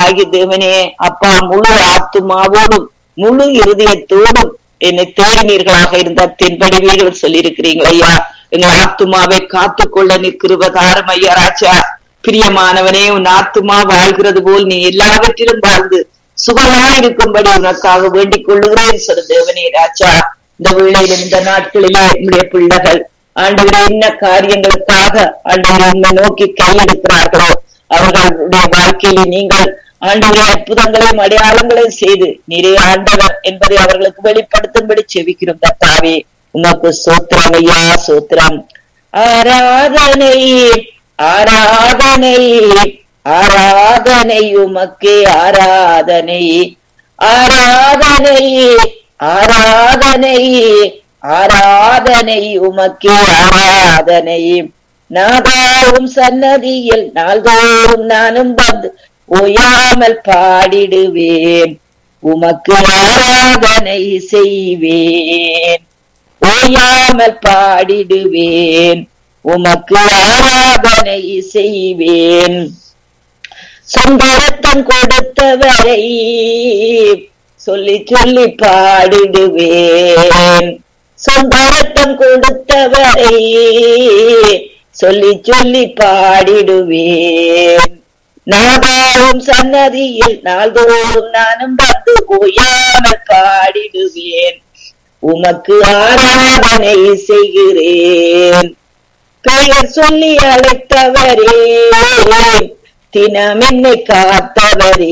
ஆகி தேவனே அப்பா முழு ஆத்துமாவோடும் முழு இருதயத்தோடும் என்னை தேடினீர்களாக இருந்த தென்படுவீர்கள் சொல்லியிருக்கிறீங்க ஐயா எங்கள் ஆத்துமாவை காத்துக்கொள்ள நிற்கிறவதாரம் ஐயா ராஜா பிரியமானவனே உன் ஆத்துமா வாழ்கிறது போல் நீ எல்லாவற்றிலும் வாழ்ந்து சுகமா இருக்கும்படி உனக்காக வேண்டிக் கொள்ளுகிறேன் சொல்ல தேவனே ராஜா இந்த வேளையிலும் இந்த நாட்களிலே என்னுடைய பிள்ளைகள் ஆண்டவரே என்ன காரியங்களுக்காக ஆண்டவரை உண்மை நோக்கி கையெடுக்கிறார்களோ அவர்களுடைய வாழ்க்கையிலே நீங்கள் ஆண்டவரே அற்புதங்களையும் அடையாளங்களையும் செய்து நீரே ஆண்டவர் என்பதை அவர்களுக்கு வெளிப்படுத்தும்படி செவிக்கிறோம் தத்தாவே உமக்கு சோத்திரம் ஐயா சோத்திரம் ஆராதனை ஆராதனை ஆராதனை உமக்கே ஆராதனை ஆராதனை ஆராதனை ஆராதனை உமக்கே ஆராதனை நாதாவும் சன்னதியில் நாள்தோறும் நானும் வந்து ஓயாமல் பாடிடுவேன் உமக்கு ஆராதனை செய்வேன் ஓயாமல் பாடிடுவேன் உமக்கு ஆராதனை செய்வேன் சொந்தரத்தம் கொடுத்தவரை சொல்லி சொல்லி பாடிடுவேன் சொந்தரத்தம் கொடுத்தவரை சொல்லி சொல்லி பாடிடுவேன் நாதாவும் சன்னதியில் நாள்தோறும் நானும் வந்து ஓயாமல் பாடிடுவேன் உமக்கு ஆராதனை செய்கிறேன் பெயர் சொல்லி அழைத்தவரே தினம் என்னை காத்தவரே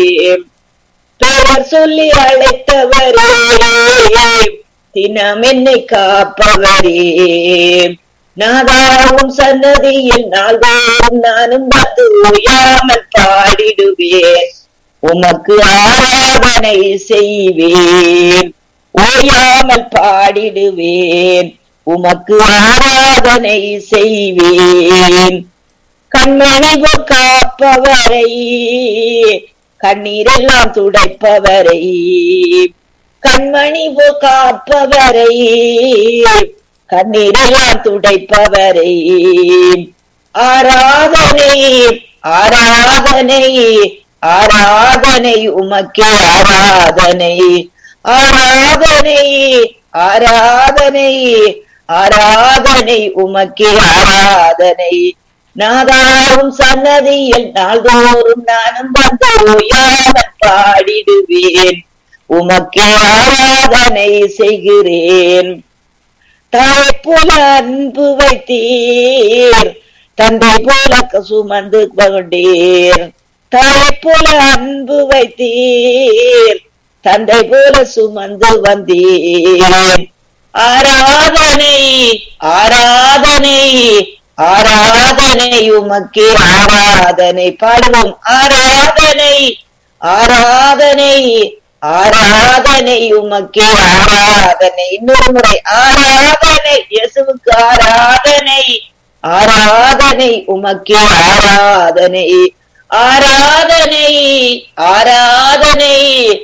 பெயர் சொல்லி அழைத்தவரே தினம் என்னை காப்பவரே நாதாவும் சன்னதியில் நாள்தோறும் நானும் வந்து ஓயாமல் பாடிடுவேன் உமக்கு ஆராதனை செய்வேன் ஓயாமல் பாடிடுவேன் உமக்கு ஆராதனை செய்வேன் கண்மணிவு காப்பவரை கண்ணீரெல்லாம் துடைப்பவரை கண்மணிவு காப்பவரை கண்ணீரெல்லாம் துடைப்பவரை ஆராதனை ஆராதனை ஆராதனை உமக்கே ஆராதனை ஆராதனை ஆராதனை ஆராதனை உமக்கே ஆராதனை நாதாவும் சன்னதியில் நாள்தோறும் நானும் வந்து ஓயாமல் பாடிடுவேன் உமக்கே ஆராதனை செய்கிறேன் தாய் போல அன்பு வைத்தீர் தந்தை போல சுமந்து கொண்டீர் தாய் போல அன்பு வைத்தீர் தந்தை போல சுமந்து வந்தீர் ஆராதனை ஆராதனை ஆராதனை உமக்கே ஆராதனை பாடுவோம் ஆராதனை ஆராதனை ஆராதனை உமக்கே ஆராதனை இன்னொரு முறை ஆராதனை இயேசுவுக்கு ஆராதனை ஆராதனை உமக்கே ஆராதனை ஆராதனை ஆராதனை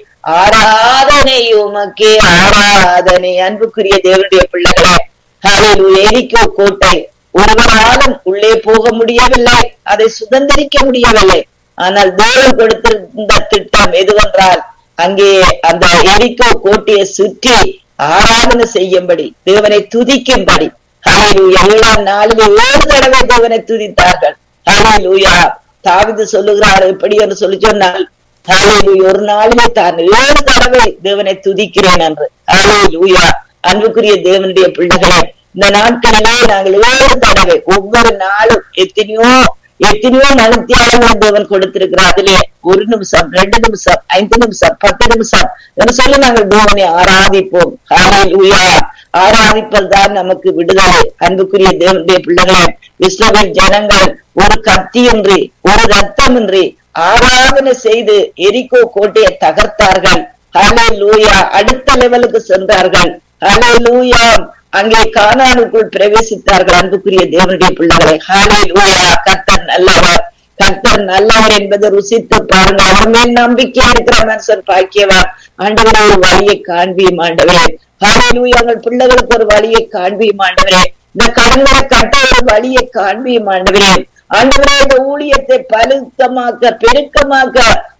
ஆராதனை உமக்கே ஆராதனை அன்புக்குரிய தேவனுடைய பிள்ளைகளே எரிக்கோ கோட்டை ஒருவராலும் உள்ளே போக முடியவில்லை அதை சுதந்திரிக்க முடியவில்லை ஆனால் தேவன் கொடுத்திருந்த திட்டம் எதுவென்றால் அங்கே அந்த எரிக்கோ கோட்டையை சுற்றி ஆராதனை செய்யும்படி தேவனை துதிக்கும்படி ஹalleluya ஏழாம் நாளில் ஏழு தடவை தேவனை துதித்தார்கள் ஹalleluya தாவிது சொல்லுகிறார் எப்படி என்று சொல்லி சொன்னால் ஹalleluya ஒரு நாளிலே தான் ஏழு தடவை தேவனை துதிக்கிறேன் என்று ஹalleluya அன்புக்குரிய தேவனுடைய பிள்ளைகளே இந்த நாட்களிலே நாங்கள் ஏழு தடவை ஒவ்வொரு நாளும் எத்தனையோ எத்தனையோ மனத்தியாளர்கள் தேவன் கொடுத்திருக்கிறார் அதிலே ஒரு நிமிஷம் ரெண்டு நிமிஷம் ஐந்து நிமிஷம் பத்து நிமிஷம் என்று சொல்லி நாங்கள் தேவனை ஆராதிப்போம் ஹalleluya ஆராதிப்பது தான் நமக்கு விடுதலை அன்புக்குரிய தேவனுடைய பிள்ளைகளே இஸ்ரவேல் ஜனங்கள் ஒரு கத்தியின்றி ஒரு ரத்தமின்றி ஆராதனை செய்து எரிக்கோ கோட்டையை தகர்த்தார்கள் ஹலே லூயா அடுத்த லெவலுக்கு சென்றார்கள் ஹலே லூயா அங்கே கானானுக்குள் பிரவேசித்தார்கள் அன்புக்குரிய தேவனுடைய பிள்ளைகளை ஹாலே லூயா கர்த்தர் நல்லவர் கர்த்தர் நல்லவர் என்பதை ருசித்து பாருங்க அவர் மேல் நம்பிக்கை இருக்கிற மனுஷன் பாக்கியவா ஆண்டவரே ஒரு வழியை காண்பியும் ஆண்டவரே ஹாலேலூயா எங்கள் பிள்ளைகளுக்கு ஒரு வழியை காண்பியும் ஆண்டவரே இந்த கடன்களை கட்ட ஒரு வழியை காண்பியும் ஆண்டவரே ஆண்டவரே இந்த ஊழியத்தை பழுத்தமாக்க பெருக்கமாக்க